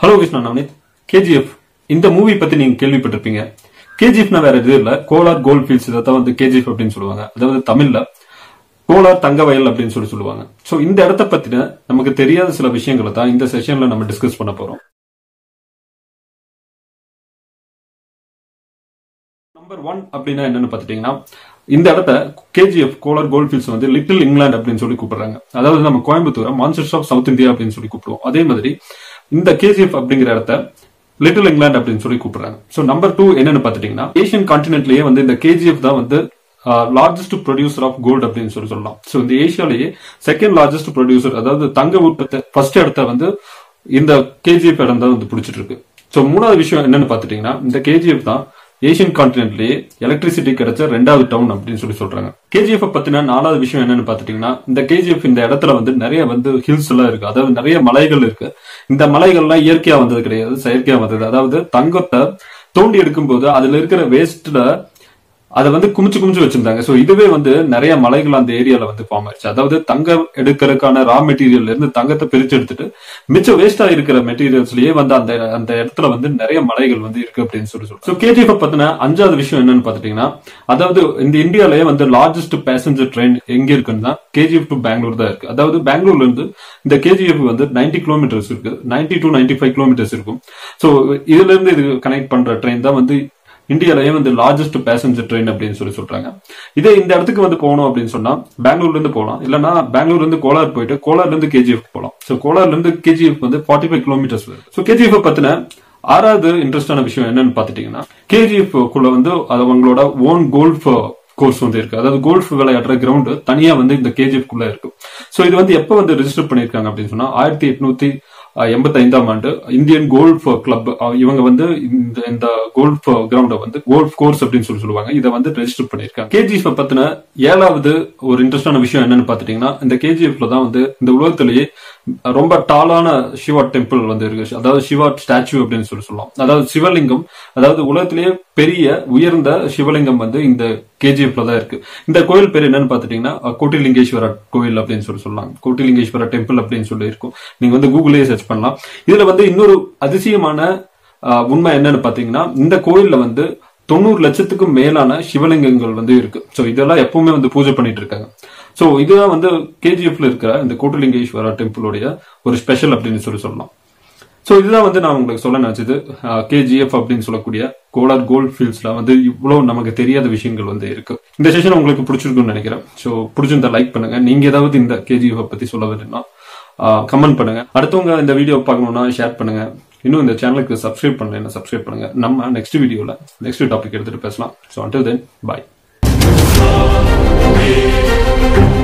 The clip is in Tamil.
ஹலோ கிருஷ்ணா நவனித் கேஜிஎஃப் இந்த மூவி பத்தி நீங்க கேள்விப்பட்டிருப்பீங்க கேஜிஎஃப்னா வேற எதுவும் இல்ல கோலார் கோல்ட் ஃபீல்ட்ஸ் இதை வந்து கேஜிஎஃப் அப்படின்னு சொல்லுவாங்க அதாவது தமிழ்ல கோலார் தங்க வயல் அப்படின்னு சொல்லி சொல்லுவாங்க சோ இந்த இடத்த பத்தின நமக்கு தெரியாத சில விஷயங்களை தான் இந்த செஷன்ல நம்ம டிஸ்கஸ் பண்ண போறோம் நம்பர் ஒன் அப்படின்னா என்னன்னு பாத்துட்டீங்கன்னா இந்த இடத்த கேஜிஎஃப் கோலார் கோல்ட் ஃபீல்ட்ஸ் வந்து லிட்டில் இங்கிலாந்து அப்படின்னு சொல்லி கூப்பிடுறாங்க அதாவது நம்ம கோயம்புத்தூரை மான்சர்ஸ் ஆஃப் சவுத் இந்தியா அப்படின்னு சொல்லி கூப்பிடுவோம் அதே மாதிரி இந்த கேஜிஎஃப் அப்படிங்கிற இடத்த லிட்டில் இங்கிலாந்து அப்படின்னு சொல்லி கூப்பிடுறாங்க ஸோ நம்பர் டூ என்னன்னு பாத்துட்டீங்கன்னா ஏஷியன் கான்டினென்ட்லயே வந்து இந்த கேஜிஎஃப் தான் வந்து லார்ஜஸ்ட் ப்ரொடியூசர் ஆஃப் கோல்டு அப்படின்னு சொல்லி சொல்லலாம் ஸோ இந்த ஏஷியாலேயே செகண்ட் லார்ஜஸ்ட் ப்ரொடியூசர் அதாவது தங்க உற்பத்தி ஃபர்ஸ்ட் இடத்த வந்து இந்த கேஜிஎஃப் இடம் தான் வந்து பிடிச்சிட்டு இருக்கு ஸோ மூணாவது விஷயம் என்னன்னு பாத்துட்டீங்கன்னா இந்த கேஜிஎஃப் தான் ஏஷியன் கான்டினென்ட்லயே எலக்ட்ரிசிட்டி கிடைச்ச ரெண்டாவது டவுன் அப்படின்னு சொல்லி சொல்றாங்க கேஜிஎஃப் பத்தின நாலாவது விஷயம் என்னன்னு பாத்துட்டீங்கன்னா இந்த கேஜிஎஃப் இந்த இடத்துல வந்து நிறைய வந்து ஹில்ஸ் எல்லாம் இருக்கு அதாவது நிறைய மலைகள் இருக்கு இந்த மலைகள்லாம் இயற்கையா வந்தது கிடையாது செயற்கையா வந்தது அதாவது தங்கத்தை தோண்டி எடுக்கும்போது அதுல இருக்கிற வேஸ்ட்ல அதை வந்து குமிச்சு குமிச்சு வச்சிருந்தாங்க சோ இதுவே வந்து நிறைய மலைகள் அந்த ஏரியால வந்து ஃபார்ம் ஆயிடுச்சு அதாவது தங்கம் எடுக்கிறதுக்கான ரா மெட்டீரியல்ல இருந்து தங்கத்தை பிரிச்சு எடுத்துட்டு மிச்சம் வேஸ்டா இருக்கிற மெட்டீரியல்ஸ்லயே வந்து அந்த அந்த இடத்துல வந்து நிறைய மலைகள் வந்து இருக்கு அப்படின்னு சொல்லி சொல்றோம் ஸோ கேஜிஎஃப் பத்தின அஞ்சாவது விஷயம் என்னன்னு பாத்துட்டீங்கன்னா அதாவது இந்த இந்தியாலயே வந்து லார்ஜஸ்ட் பேசஞ்சர் ட்ரெயின் எங்க இருக்குன்னா கேஜிஎஃப் டு பெங்களூர் தான் இருக்கு அதாவது பெங்களூர்ல இருந்து இந்த கேஜிஎஃப் வந்து நைன்டி கிலோமீட்டர்ஸ் இருக்கு ninety to ninety five kilometres இருக்கும் ஸோ இதுல இருந்து இது கனெக்ட் பண்ற ட்ரெயின் தான் வந்து இந்தியாலயே வந்து லார்ஜஸ்ட் பேசஞ்சர் ட்ரெயின் அப்படின்னு சொல்லி சொல்றாங்க இதே இந்த இடத்துக்கு வந்து போகணும் அப்படின்னு சொன்னா பெங்களூர்ல இருந்து போகலாம் இல்லனா பெங்களூர்ல இருந்து கோலார் போயிட்டு கோலார்ல இருந்து கேஜிஎஃப் போகலாம் சோ கோலார்ல இருந்து கேஜிஎஃப் வந்து ஃபார்ட்டி ஃபைவ் கிலோமீட்டர்ஸ் வருது ஸோ கேஜிஎஃப் பத்தின ஆறாவது இன்ட்ரெஸ்டான விஷயம் என்னன்னு பாத்துட்டீங்கன்னா கேஜிஎஃப் குள்ள வந்து அது அவங்களோட ஓன் கோல்ஃப் கோர்ஸ் வந்து இருக்கு அதாவது கோல்ஃப் விளையாடுற கிரவுண்ட் தனியா வந்து இந்த கேஜிஎஃப் குள்ள இருக்கு சோ இது வந்து எப்ப வந்து ரெஜிஸ்டர் பண்ணிருக்காங்க அப்படின்னு சொன்னா ஆயிரத்தி எட்நூத்தி எண்பத்தி ஐந்தாம் ஆண்டு இந்தியன் கோல்ஃப் கிளப் இவங்க வந்து இந்த இந்த கோல்ஃப் கிரவுண்ட வந்து கோல்ஃப் கோர்ஸ் அப்படின்னு சொல்லி சொல்லுவாங்க இதை வந்து ரெஜிஸ்டர் பண்ணிருக்காங்க கேஜிஎஃப் பத்தின ஏழாவது ஒரு இன்ட்ரெஸ்டான விஷயம் என்னன்னு பாத்துட்டீங்கன்னா இந்த கேஜிஎஃப்ல தான் வந்து இந்த உலகத்திலேயே ரொம்ப டாலான சிவா டெம்பிள் வந்து இருக்கு அதாவது சிவா ஸ்டாச்சு அப்படின்னு சொல்லி சொல்லலாம் அதாவது சிவலிங்கம் அதாவது உலகத்திலேயே பெரிய உயர்ந்த சிவலிங்கம் வந்து இந்த கேஜிஎஃப்ல தான் இருக்கு இந்த கோயில் பேர் என்னன்னு பாத்துட்டீங்கன்னா கோட்டிலிங்கேஸ்வர கோயில் அப்படின்னு சொல்லி சொல்லலாம் கோட்டிலிங்கேஸ்வர டெம்பிள் அப்படின்னு சொல்லி இருக்கும் நீங்க வந்து கூகுளே சர்ச் பண்ணலாம் இதுல வந்து இன்னொரு அதிசயமான உண்மை என்னன்னு பாத்தீங்கன்னா இந்த கோயில்ல வந்து தொண்ணூறு லட்சத்துக்கும் மேலான சிவலிங்கங்கள் வந்து இருக்கு சோ இதெல்லாம் எப்பவுமே வந்து பூஜை பண்ணிட்டு இருக்காங்க சோ இதுதான் வந்து கேஜிஎஃப்ல இருக்கிற இந்த கோட்டலிங்கேஸ்வரா டெம்பிளுடைய ஒரு ஸ்பெஷல் அப்படின்னு சொல்லி சொல்லலாம் சோ இதுதான் வந்து நான் உங்களுக்கு சொல்ல நினைச்சது கேஜிஎஃப் அப்படின்னு சொல்லக்கூடிய கோலார் கோல்ட் ஃபீல்ட்ஸ்ல வந்து இவ்வளவு நமக்கு தெரியாத விஷயங்கள் வந்து இருக்கு இந்த செஷன் உங்களுக்கு பிடிச்சிருக்கும்னு நினைக்கிறேன் சோ பிடிச்சிருந்தா லைக் பண்ணுங்க நீங்க ஏதாவது இந்த கேஜிஎஃப் பத்தி சொல்ல வேணும்னா கமெண்ட் பண்ணுங்க அடுத்தவங்க இந்த வீடியோ பார்க்கணும்னா ஷேர் பண்ணுங்க இன்னும் இந்த சேனலுக்கு சப்ஸ்கிரைப் பண்ணல சப்ஸ்கிரைப் பண்ணுங்க நம்ம நெக்ஸ்ட் வீடியோல நெக்ஸ்ட் டாபிக் எடுத்துட்டு பேசலாம் ஸோ அண்டில் தென் பாய்